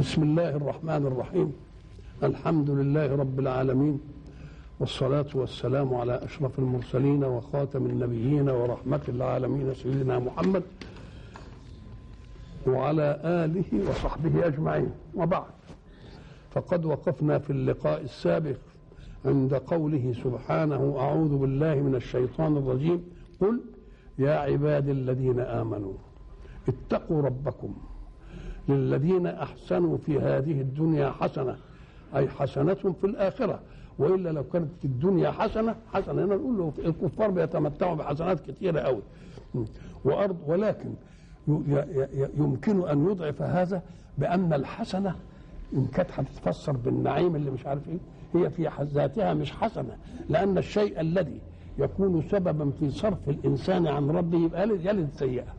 بسم الله الرحمن الرحيم الحمد لله رب العالمين والصلاة والسلام على أشرف المرسلين وخاتم النبيين ورحمة العالمين سيدنا محمد وعلى آله وصحبه أجمعين وبعد فقد وقفنا في اللقاء السابق عند قوله سبحانه أعوذ بالله من الشيطان الرجيم قل يا عبادي الذين آمنوا اتقوا ربكم للذين احسنوا في هذه الدنيا حسنه اي حسنه في الاخره والا لو كانت في الدنيا حسنه حسنه هنا نقول له الكفار بيتمتعوا بحسنات كثيره قوي وارض ولكن يمكن ان يضعف هذا بان الحسنه ان كانت هتتفسر بالنعيم اللي مش عارف ايه هي في ذاتها مش حسنه لان الشيء الذي يكون سببا في صرف الانسان عن ربه يبقى يلد سيئه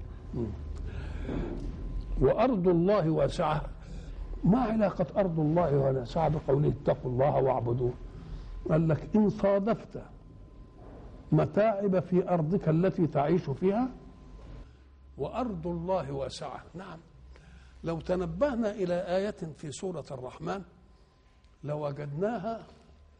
وأرض الله واسعة ما علاقة أرض الله واسعة بقوله اتقوا الله واعبدوه قال لك إن صادفت متاعب في أرضك التي تعيش فيها وأرض الله واسعة نعم لو تنبهنا إلى آية في سورة الرحمن لوجدناها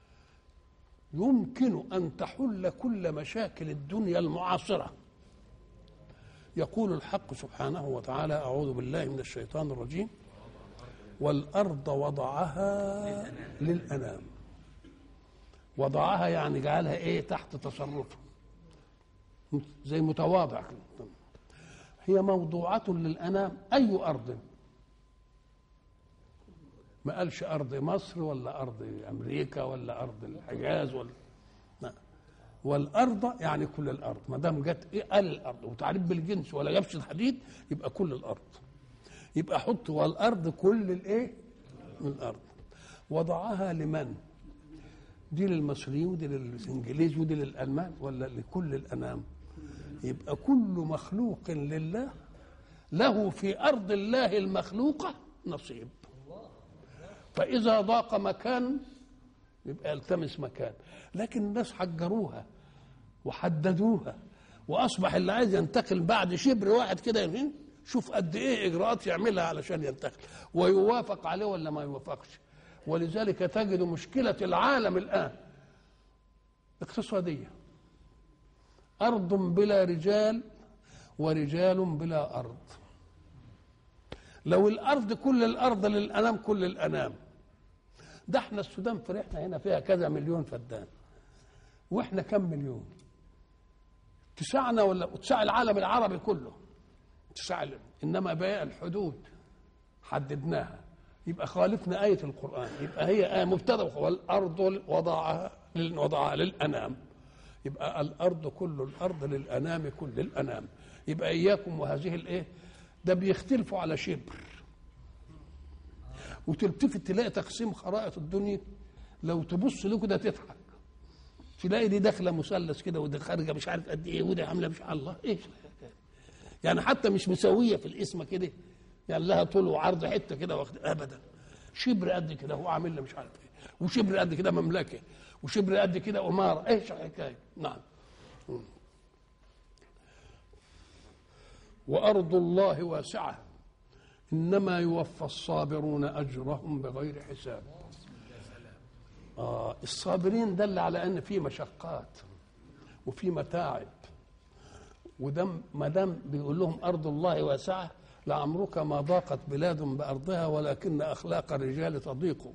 يمكن أن تحل كل مشاكل الدنيا المعاصرة يقول الحق سبحانه وتعالى أعوذ بالله من الشيطان الرجيم والأرض وضعها للأنام وضعها يعني جعلها إيه تحت تصرفه زي متواضع هي موضوعة للأنام أي أرض ما قالش أرض مصر ولا أرض أمريكا ولا أرض الحجاز ولا لا. والارض يعني كل الارض ما دام جت ايه قال الارض وتعريف بالجنس ولا جابش الحديد يبقى كل الارض يبقى حط والارض كل الايه الارض وضعها لمن دي للمصريين ودي للانجليز ودي للالمان ولا لكل الانام يبقى كل مخلوق لله له في ارض الله المخلوقه نصيب فاذا ضاق مكان يبقى يلتمس مكان لكن الناس حجروها وحددوها واصبح اللي عايز ينتقل بعد شبر واحد كده يمين شوف قد ايه اجراءات يعملها علشان ينتقل ويوافق عليه ولا ما يوافقش ولذلك تجد مشكله العالم الان اقتصاديه ارض بلا رجال ورجال بلا ارض لو الارض كل الارض للانام كل الانام ده احنا السودان فرحنا هنا فيها كذا مليون فدان واحنا كم مليون تسعنا ولا تسع العالم العربي كله تسع انما باقي الحدود حددناها يبقى خالفنا آية القرآن يبقى هي آية مبتدأ والأرض وضعها وضعها للأنام يبقى الأرض كل الأرض للأنام كل الأنام يبقى إياكم وهذه الإيه ده بيختلفوا على شبر وتلتفت تلاقي تقسيم خرائط الدنيا لو تبص له كده تضحك تلاقي دي داخله مثلث كده ودي خارجه مش عارف قد ايه ودي عامله مش الله ايش يعني حتى مش مساويه في الاسم كده يعني لها طول وعرض حته كده واخد ابدا شبر قد كده هو عامل مش عارف ايه وشبر قد كده مملكه وشبر قد كده اماره ايش الحكايه نعم وارض الله واسعه انما يوفى الصابرون اجرهم بغير حساب آه الصابرين دل على ان في مشقات وفي متاعب ودم ما دام بيقول لهم ارض الله واسعه لعمرك ما ضاقت بلاد بارضها ولكن اخلاق الرجال تضيق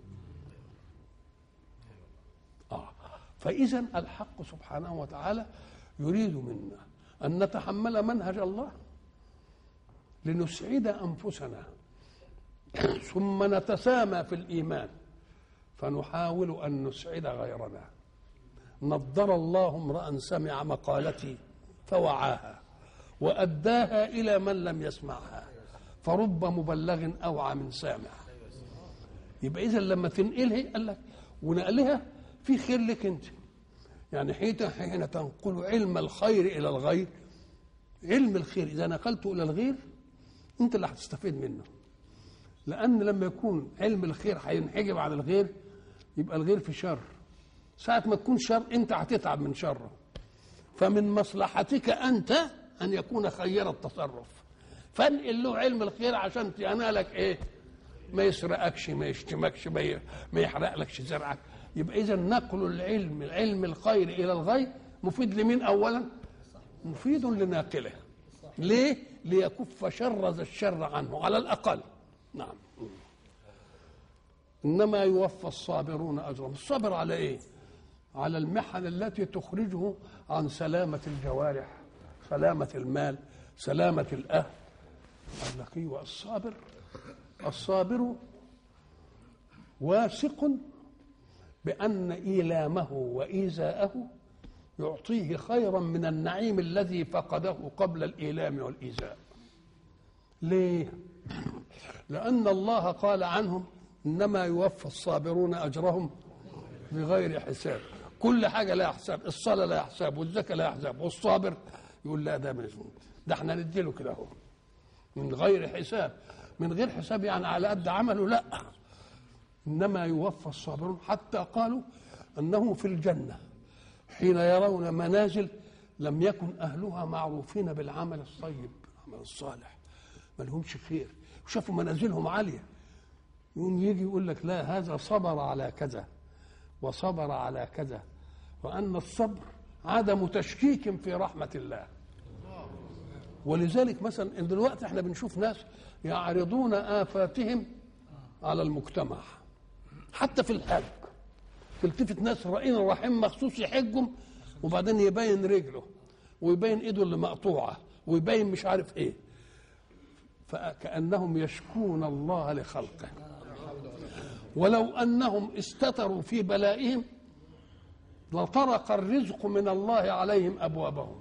آه فاذا الحق سبحانه وتعالى يريد منا ان نتحمل منهج الله لنسعد انفسنا ثم نتسامى في الايمان فنحاول ان نسعد غيرنا نضر الله امرا سمع مقالتي فوعاها واداها الى من لم يسمعها فرب مبلغ اوعى من سامع يبقى اذا لما تنقلها قال لك ونقلها في خير لك انت يعني حين حين تنقل علم الخير الى الغير علم الخير اذا نقلته الى الغير انت اللي هتستفيد منه لان لما يكون علم الخير هينحجب عن الغير يبقى الغير في شر ساعة ما تكون شر انت هتتعب من شره فمن مصلحتك انت ان يكون خير التصرف فانقل له علم الخير عشان ينالك ايه ما يسرقكش ما يشتمكش ما ي- ما يحرقلكش زرعك يبقى اذا نقل العلم العلم الخير الى الغير مفيد لمين اولا مفيد لناقله ليه ليكف شر ذا الشر عنه على الاقل نعم انما يوفى الصابرون اجرهم الصبر على ايه على المحن التي تخرجه عن سلامه الجوارح سلامه المال سلامه الاهل قال لك ايوه الصابر الصابر واثق بان ايلامه وايذاءه يعطيه خيرا من النعيم الذي فقده قبل الايلام والايذاء ليه لان الله قال عنهم انما يوفى الصابرون اجرهم بغير حساب كل حاجه لها حساب الصلاه لها حساب والزكاه لها حساب والصابر يقول لا ده مش ده احنا نديله كده اهو من غير حساب من غير حساب يعني على قد عمله لا انما يوفى الصابرون حتى قالوا انه في الجنه حين يرون منازل لم يكن اهلها معروفين بالعمل الطيب العمل الصالح ما لهمش خير وشافوا منازلهم عاليه يقوم يجي يقول لك لا هذا صبر على كذا وصبر على كذا وان الصبر عدم تشكيك في رحمه الله ولذلك مثلا دلوقتي احنا بنشوف ناس يعرضون افاتهم على المجتمع حتى في الحج تلتفت ناس رائين الرحيم مخصوص يحجهم وبعدين يبين رجله ويبين ايده اللي مقطوعه ويبين مش عارف ايه فكانهم يشكون الله لخلقه ولو انهم استتروا في بلائهم لطرق الرزق من الله عليهم ابوابهم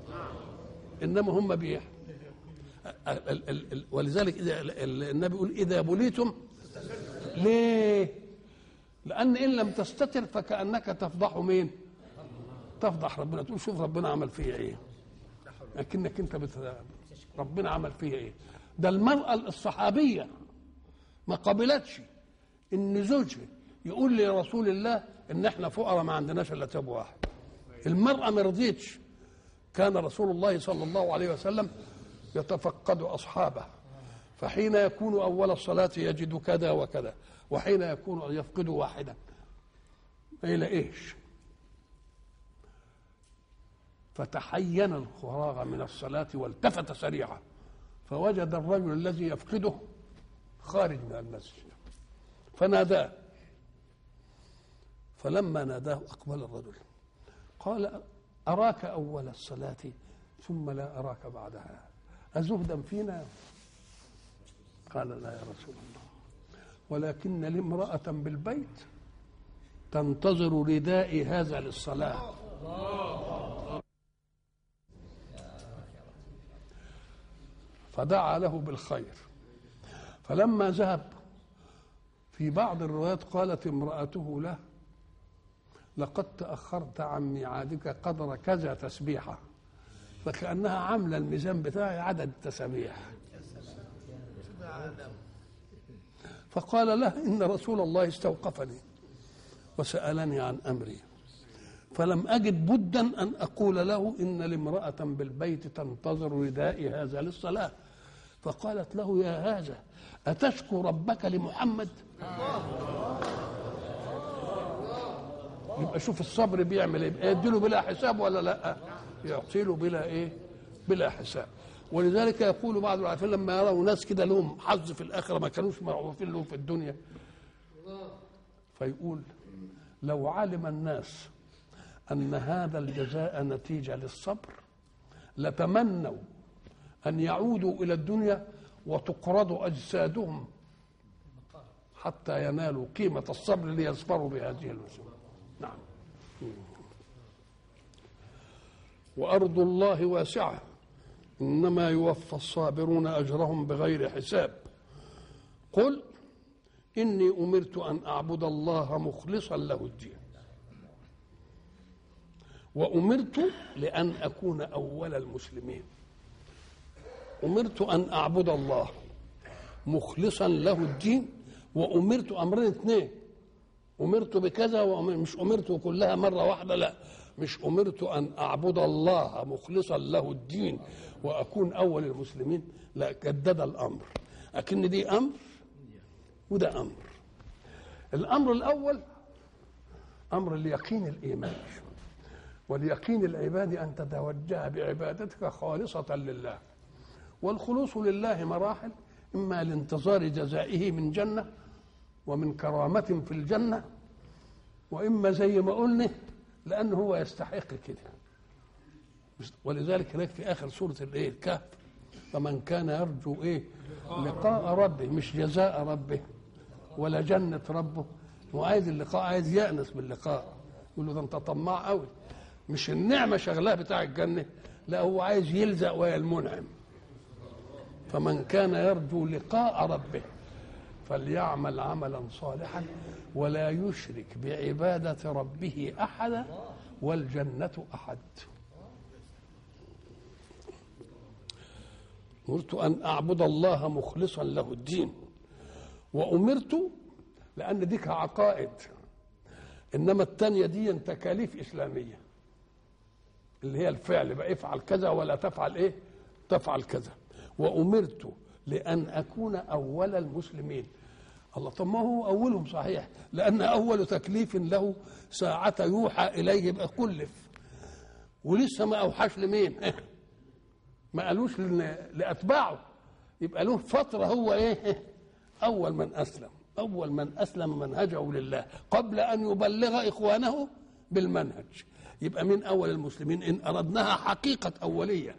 انما هم بيح ال- ال- ال- ولذلك إذا ال- النبي يقول اذا بليتم ليه لان ان لم تستتر فكانك تفضح مين تفضح ربنا تقول شوف ربنا عمل فيا ايه لكنك انت بت... ربنا عمل فيا ايه ده المراه الصحابيه ما قبلتش ان زوجها يقول لرسول الله ان احنا فقراء ما عندناش الا تاب واحد المراه ما رضيتش كان رسول الله صلى الله عليه وسلم يتفقد اصحابه فحين يكون اول الصلاه يجد كذا وكذا وحين يكون يفقد واحدا ما يلاقيش فتحين الفراغ من الصلاة والتفت سريعا فوجد الرجل الذي يفقده خارج من المسجد فناداه فلما ناداه أقبل الرجل قال أراك أول الصلاة ثم لا أراك بعدها أزهدا فينا قال لا يا رسول الله ولكن لي امرأة بالبيت تنتظر ردائي هذا للصلاة فدعا له بالخير فلما ذهب في بعض الروايات قالت امرأته له لقد تأخرت عن ميعادك قدر كذا تسبيحة فكأنها عاملة الميزان بتاعي عدد التسابيح فقال له إن رسول الله استوقفني وسألني عن أمري فلم أجد بدا أن أقول له إن لامرأة بالبيت تنتظر ردائي هذا للصلاة فقالت له يا هذا أتشكو ربك لمحمد يبقى شوف الصبر بيعمل ايه يديله بلا حساب ولا لا يعطيله بلا ايه بلا حساب ولذلك يقول بعض العارفين لما يروا ناس كده لهم حظ في الاخره ما كانوش معروفين لهم في الدنيا فيقول لو علم الناس ان هذا الجزاء نتيجه للصبر لتمنوا ان يعودوا الى الدنيا وتقرض اجسادهم حتى ينالوا قيمه الصبر ليصبروا بهذه المسؤوليه نعم وارض الله واسعه انما يوفى الصابرون اجرهم بغير حساب قل اني امرت ان اعبد الله مخلصا له الدين وامرت لان اكون اول المسلمين امرت ان اعبد الله مخلصا له الدين وامرت امرين اثنين امرت بكذا ومش امرت كلها مره واحده لا مش امرت ان اعبد الله مخلصا له الدين واكون اول المسلمين لا جدد الامر لكن دي امر وده امر الامر الاول امر اليقين الايماني واليقين العبادي ان تتوجه بعبادتك خالصه لله والخلوص لله مراحل اما لانتظار جزائه من جنه ومن كرامه في الجنه واما زي ما قلنا لانه هو يستحق كده ولذلك هناك في اخر سوره الايه الكهف فمن كان يرجو ايه لقاء ربه مش جزاء ربه ولا جنه ربه وعايز اللقاء عايز يأنس باللقاء يقول له ده انت طماع قوي مش النعمه شغلاه بتاع الجنه لا هو عايز يلزق ويا المنعم فمن كان يرجو لقاء ربه فليعمل عملا صالحا ولا يشرك بعبادة ربه أحدا والجنة أحد أمرت أن أعبد الله مخلصا له الدين وأمرت لأن ديك عقائد إنما الثانية دي تكاليف إسلامية اللي هي الفعل بقى افعل كذا ولا تفعل إيه تفعل كذا وأمرت لأن أكون أول المسلمين الله طب ما هو أولهم صحيح لأن أول تكليف له ساعة يوحى إليه يبقى كلف ولسه ما أوحاش لمين ما قالوش لأتباعه يبقى له فترة هو إيه أول من أسلم أول من أسلم منهجه لله قبل أن يبلغ إخوانه بالمنهج يبقى من أول المسلمين إن أردناها حقيقة أولية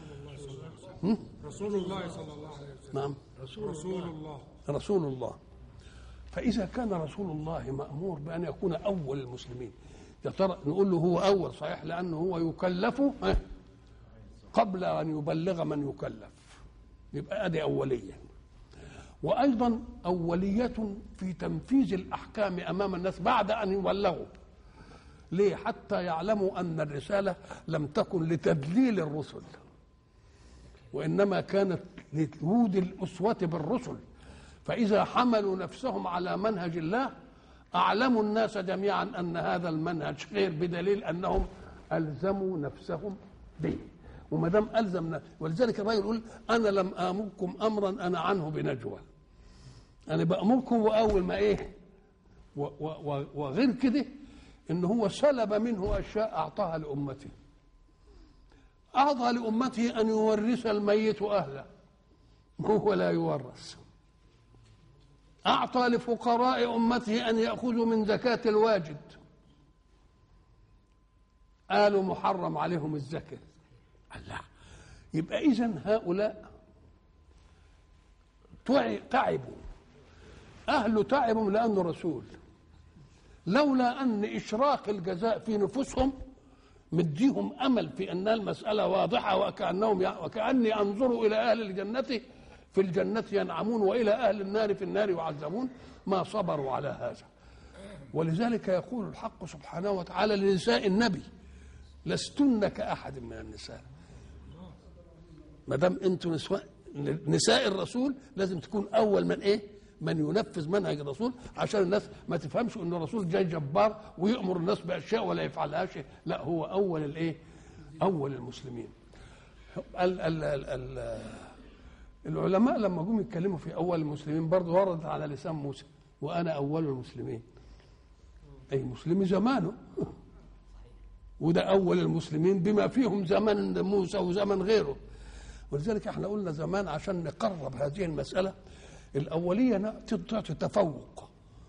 رسول الله صلى الله عليه وسلم نعم رسول الله رسول الله فإذا كان رسول الله مأمور بأن يكون أول المسلمين يا ترى نقول له هو أول صحيح لأنه هو يكلف ها، قبل أن يبلغ من يكلف يبقى أدي أولية وأيضا أولية في تنفيذ الأحكام أمام الناس بعد أن يبلغوا ليه حتى يعلموا أن الرسالة لم تكن لتدليل الرسل وإنما كانت لوجود الأسوة بالرسل فإذا حملوا نفسهم على منهج الله أعلموا الناس جميعا أن هذا المنهج خير بدليل أنهم ألزموا نفسهم به وما دام ألزم نفسه ولذلك الرجل يقول أنا لم آمركم أمرا أنا عنه بنجوى أنا بأمركم وأول ما إيه و- و- و- وغير كده إن هو سلب منه أشياء أعطاها لأمته أعطى لأمته أن يورث الميت أهله وهو لا يورث أعطى لفقراء أمته أن يأخذوا من زكاة الواجد قالوا محرم عليهم الزكاة الله يبقى إذن هؤلاء تعي- تعبوا أهل تعبوا لأنه رسول لولا أن إشراق الجزاء في نفوسهم مديهم أمل في أن المسألة واضحة وكأنهم وكأني أنظر إلى أهل الجنة في الجنة ينعمون وإلى أهل النار في النار يعذبون ما صبروا على هذا ولذلك يقول الحق سبحانه وتعالى لنساء النبي لستن كأحد من النساء ما دام انتم نساء نساء الرسول لازم تكون اول من ايه؟ من ينفذ منهج الرسول عشان الناس ما تفهمش ان الرسول جاي جبار ويامر الناس باشياء ولا يفعلهاش لا هو اول الايه؟ اول المسلمين. ال ال ال ال العلماء لما جم يتكلموا في اول المسلمين برضه وردت على لسان موسى وانا اول المسلمين. اي مسلمي زمانه وده اول المسلمين بما فيهم زمن موسى وزمن غيره ولذلك احنا قلنا زمان عشان نقرب هذه المساله الاوليه ن- تعطي تفوق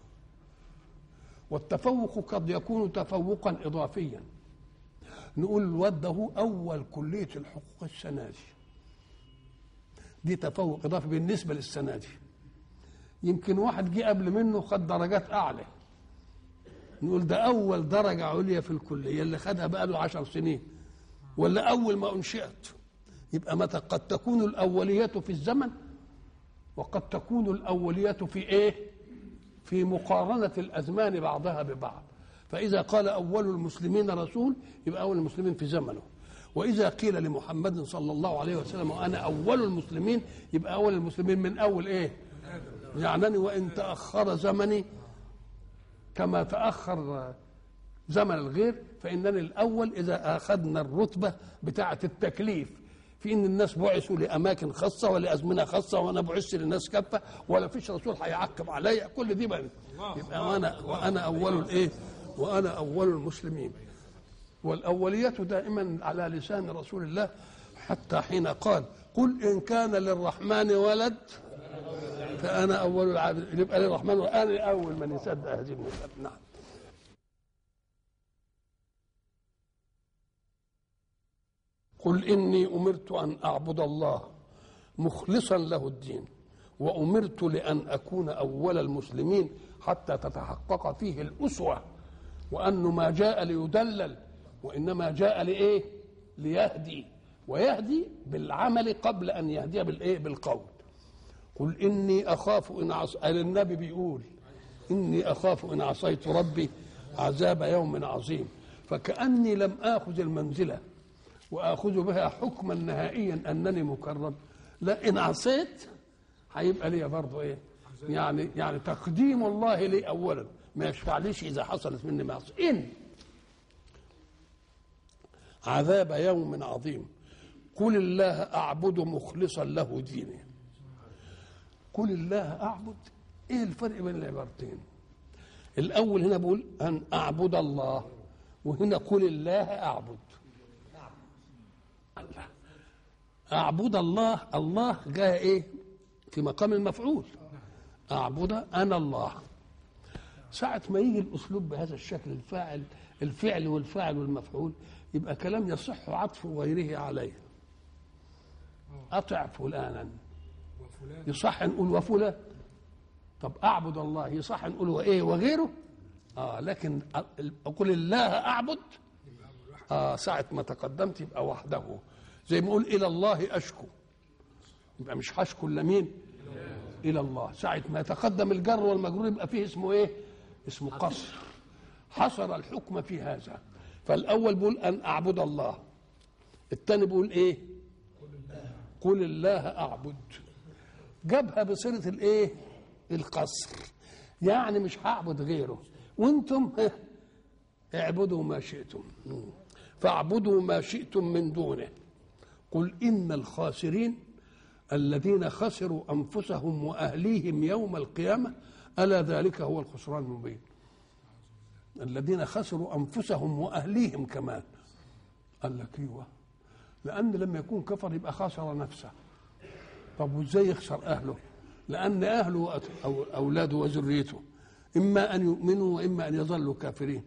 والتفوق قد يكون تفوقا اضافيا نقول الواد ده هو اول كليه الحقوق السنه دي دي تفوق اضافي بالنسبه للسنه دي يمكن واحد جه قبل منه خد درجات اعلى نقول ده اول درجه عليا في الكليه اللي خدها بقى له عشر سنين ولا اول ما انشئت يبقى متى قد تكون الاوليه في الزمن وقد تكون الاوليه في ايه في مقارنه الازمان بعضها ببعض فاذا قال اول المسلمين رسول يبقى اول المسلمين في زمنه واذا قيل لمحمد صلى الله عليه وسلم انا اول المسلمين يبقى اول المسلمين من اول ايه يعنني وان تاخر زمني كما تأخر زمن الغير فإنني الأول إذا أخذنا الرتبة بتاعة التكليف في ان الناس بعثوا لاماكن خاصه ولازمنه خاصه وانا بعثت للناس كافه ولا فيش رسول هيعقب عليا كل دي بقى يبقى وانا وانا اول الايه وانا اول المسلمين والاوليه دائما على لسان رسول الله حتى حين قال قل ان كان للرحمن ولد فانا اول العابدين يبقى للرحمن وانا اول من يصدق هذه المساله نعم قل اني امرت ان اعبد الله مخلصا له الدين وامرت لان اكون اول المسلمين حتى تتحقق فيه الاسوه وانه ما جاء ليدلل وانما جاء لايه ليهدي ويهدي بالعمل قبل ان يهدي بالايه بالقول قل اني اخاف ان عص... النبي بيقول اني اخاف ان عصيت ربي عذاب يوم عظيم فكاني لم اخذ المنزله واخذ بها حكما نهائيا انني مكرم لا ان عصيت هيبقى لي برضه ايه يعني يعني تقديم الله لي اولا ما يشفعليش اذا حصلت مني معصيه ان عذاب يوم عظيم قل الله اعبد مخلصا له ديني قل الله اعبد ايه الفرق بين العبارتين الاول هنا بقول ان اعبد الله وهنا قل الله اعبد الله اعبد الله الله جاء ايه في مقام المفعول اعبد انا الله ساعة ما يجي الاسلوب بهذا الشكل الفاعل الفعل والفاعل والمفعول يبقى كلام يصح عطف غيره عليه اطع فلانا وفلان يصح نقول وفلان طب اعبد الله يصح نقول وايه وغيره اه لكن اقول الله اعبد اه ساعة ما تقدمت يبقى وحده زي ما اقول الى الله اشكو يبقى مش هشكو الا مين الى الله ساعة ما يتقدم الجر والمجرور يبقى فيه اسمه ايه اسمه قصر حصر الحكم في هذا فالاول بيقول ان اعبد الله الثاني بيقول ايه قل الله اعبد جابها بصيغه الايه القصر يعني مش هعبد غيره وانتم ها، اعبدوا ما شئتم فاعبدوا ما شئتم من دونه قل ان الخاسرين الذين خسروا انفسهم واهليهم يوم القيامه الا ذلك هو الخسران المبين الذين خسروا انفسهم واهليهم كمان قال لك ايوه لان لما يكون كفر يبقى خسر نفسه طب وازاي يخسر اهله لان اهله وأت- او اولاده وذريته اما ان يؤمنوا واما ان يظلوا كافرين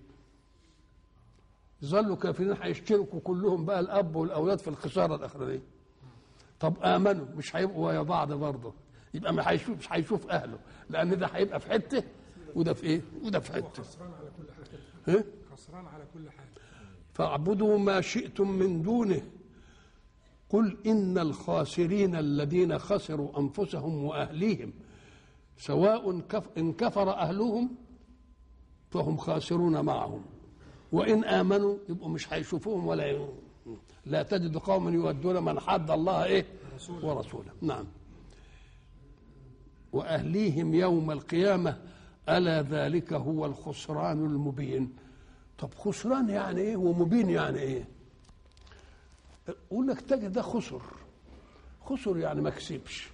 يظلوا كافرين هيشتركوا كلهم بقى الاب والاولاد في الخساره الاخرانيه طب امنوا مش هيبقوا ويا بعض برضه يبقى ما هيشوف مش هيشوف اهله لان ده هيبقى في حته وده في ايه وده في حته خسران على كل حال ها؟ خسران على كل حال فاعبدوا ما شئتم من دونه قل ان الخاسرين الذين خسروا انفسهم واهليهم سواء كف ان كفر اهلهم فهم خاسرون معهم وان امنوا يبقوا مش هيشوفوهم ولا ي... لا تجد قوما يودون من حد الله ايه ورسوله نعم واهليهم يوم القيامه الا ذلك هو الخسران المبين طب خسران يعني ايه ومبين يعني ايه يقول لك تجد ده خسر خسر يعني ما كسبش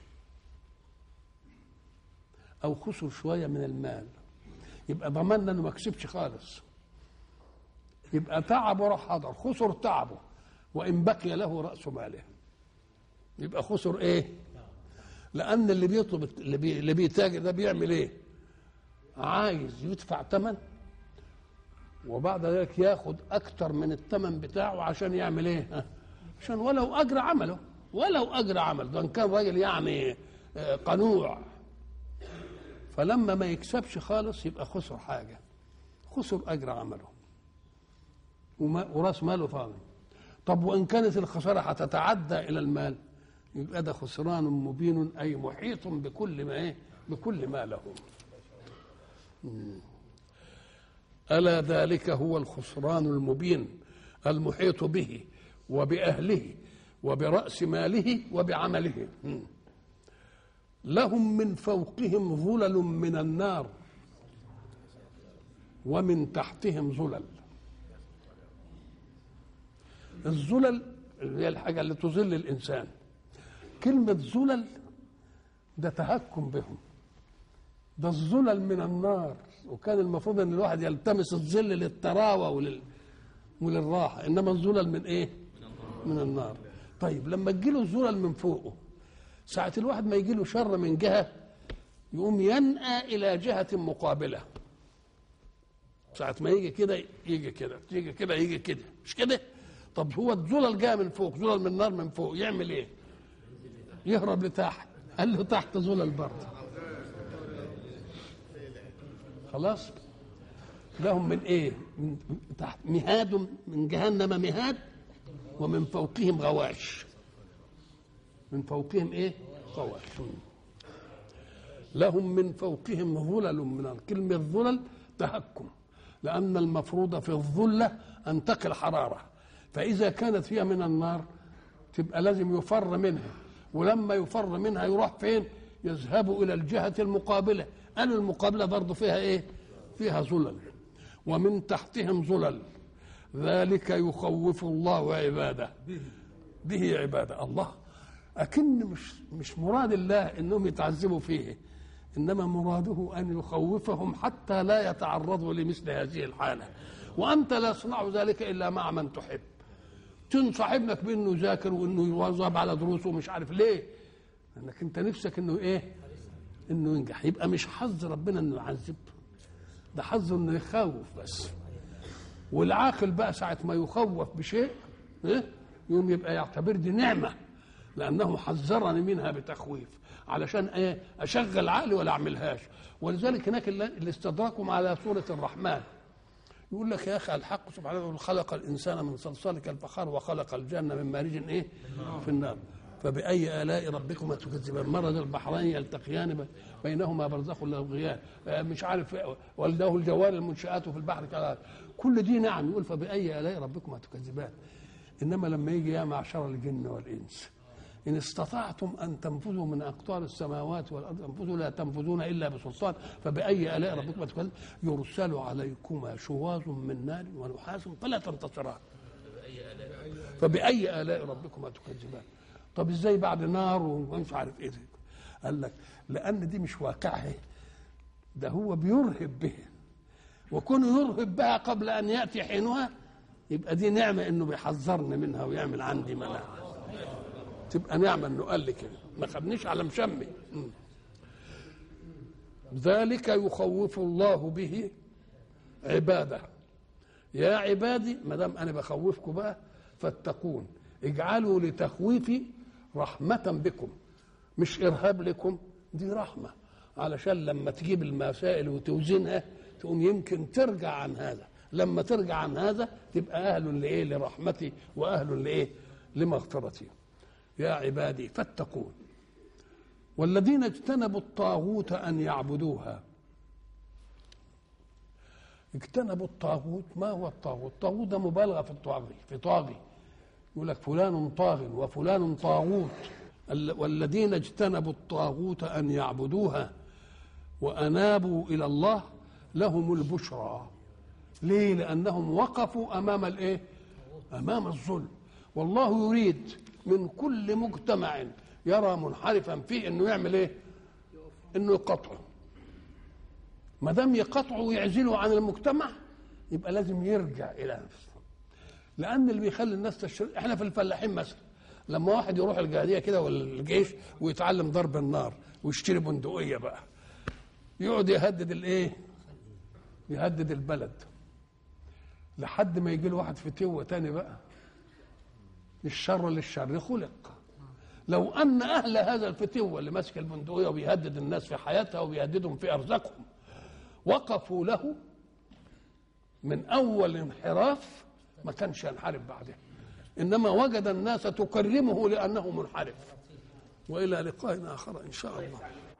او خسر شويه من المال يبقى ضمننا انه ما كسبش خالص يبقى تعب وراح حضر خسر تعبه وان بقي له راس ماله يبقى خسر ايه لان اللي بيطلب اللي, بي اللي بيتاجر ده بيعمل ايه عايز يدفع ثمن وبعد ذلك ياخد اكتر من الثمن بتاعه عشان يعمل ايه ها؟ عشان ولو اجر عمله ولو اجر عمل ده إن كان راجل يعني آه، قنوع فلما ما يكسبش خالص يبقى خسر حاجه خسر اجر عمله وما وراس ماله فاضي طب وان كانت الخساره هتتعدى الى المال يبقى ده خسران مبين اي محيط بكل ما ايه بكل ما له مم. الا ذلك هو الخسران المبين المحيط به وباهله وبراس ماله وبعمله مم. لهم من فوقهم ظلل من النار ومن تحتهم ظلل الظلل اللي هي الحاجه اللي تظل الانسان كلمه ذلل ده تهكم بهم ده الذلل من النار وكان المفروض ان الواحد يلتمس الظل للتراوى ولل وللراحه انما الذلل من ايه؟ من النار طيب لما تجيله الذلل من فوقه ساعة الواحد ما يجيله شر من جهة يقوم ينأى إلى جهة مقابلة ساعة ما يجي كده يجي كده يجي كده يجي كده مش كده طب هو الذلل جاء من فوق ذلل من النار من فوق يعمل ايه يهرب لتحت قال له تحت ذلل برضه خلاص لهم من ايه من تحت مهاد من جهنم مهاد ومن فوقهم غواش من فوقهم ايه غواش لهم من فوقهم ظلل من النار. كلمة ظلل تهكم لأن المفروض في الظلة أن تقي الحرارة فإذا كانت فيها من النار تبقى لازم يفر منها ولما يفر منها يروح فين يذهب إلى الجهة المقابلة قالوا المقابلة برضه فيها إيه فيها ظلل ومن تحتهم ظلل ذلك يخوف الله عباده به عباده الله أكن مش مش مراد الله انهم يتعذبوا فيه انما مراده ان يخوفهم حتى لا يتعرضوا لمثل هذه الحاله وانت لا تصنع ذلك الا مع من تحب تنصح ابنك بانه يذاكر وانه يواظب على دروسه ومش عارف ليه لانك انت نفسك انه ايه انه ينجح يبقى مش حظ ربنا انه يعذب ده حظه انه يخوف بس والعاقل بقى ساعه ما يخوف بشيء إيه؟ يوم يبقى يعتبر دي نعمه لانه حذرني منها بتخويف علشان ايه اشغل عقلي ولا اعملهاش ولذلك هناك اللي اللي استدركهم على سوره الرحمن يقول لك يا اخي الحق سبحانه وتعالى خلق الانسان من صلصال كالفخار وخلق الجنه من مارج ايه في النار فبأي آلاء ربكما تكذبان مرج البحرين يلتقيان بينهما برزخ لا يبغيان آه، مش عارف ولده الجوار المنشآت في البحر كذا كل دي نعم يقول فبأي آلاء ربكما تكذبان إنما لما يجي يا معشر الجن والإنس إن استطعتم أن تنفذوا من أقطار السماوات والأرض انفذوا لا تنفذون إلا بسلطان فبأي آلاء ربكما تكذبان يرسل عليكما شواظ من نار ونحاس فلا تنتصران فبأي آلاء ربكما تكذبان طب ازاي بعد نار ومش عارف ايه ده؟ قال لك لان دي مش واقعه ده هو بيرهب به وكونه يرهب بها قبل ان ياتي حينها يبقى دي نعمه انه بيحذرني منها ويعمل عندي مناعه تبقى نعمه انه قال لي كده ما خدنيش على مشمي م. ذلك يخوف الله به عباده يا عبادي ما دام انا بخوفكم بقى فاتقون اجعلوا لتخويفي رحمة بكم مش إرهاب لكم دي رحمة علشان لما تجيب المسائل وتوزنها تقوم يمكن ترجع عن هذا لما ترجع عن هذا تبقى أهل لإيه لرحمتي وأهل لإيه لمغفرتي يا عبادي فاتقون والذين اجتنبوا الطاغوت أن يعبدوها اجتنبوا الطاغوت ما هو الطاغوت الطاغوت ده مبالغة في الطاغي في طاغي يقول لك فلان طاغ وفلان طاغوت ال- والذين اجتنبوا الطاغوت ان يعبدوها وانابوا الى الله لهم البشرى ليه لانهم وقفوا امام الايه امام الظلم والله يريد من كل مجتمع يرى منحرفا فيه انه يعمل ايه انه يقطعه ما دام يقطعه ويعزله عن المجتمع يبقى لازم يرجع الى نفسه لان اللي بيخلي الناس تشتري احنا في الفلاحين مثلا لما واحد يروح الجهاديه كده ولا الجيش ويتعلم ضرب النار ويشتري بندقيه بقى يقعد يهدد الايه يهدد البلد لحد ما يجي له واحد فتوه تاني بقى الشر للشر خلق لو ان اهل هذا الفتوه اللي ماسك البندقيه وبيهدد الناس في حياتها وبيهددهم في ارزاقهم وقفوا له من اول انحراف ما كانش ينحرف بعدها انما وجد الناس تكرمه لانه منحرف والى لقاء اخر ان شاء الله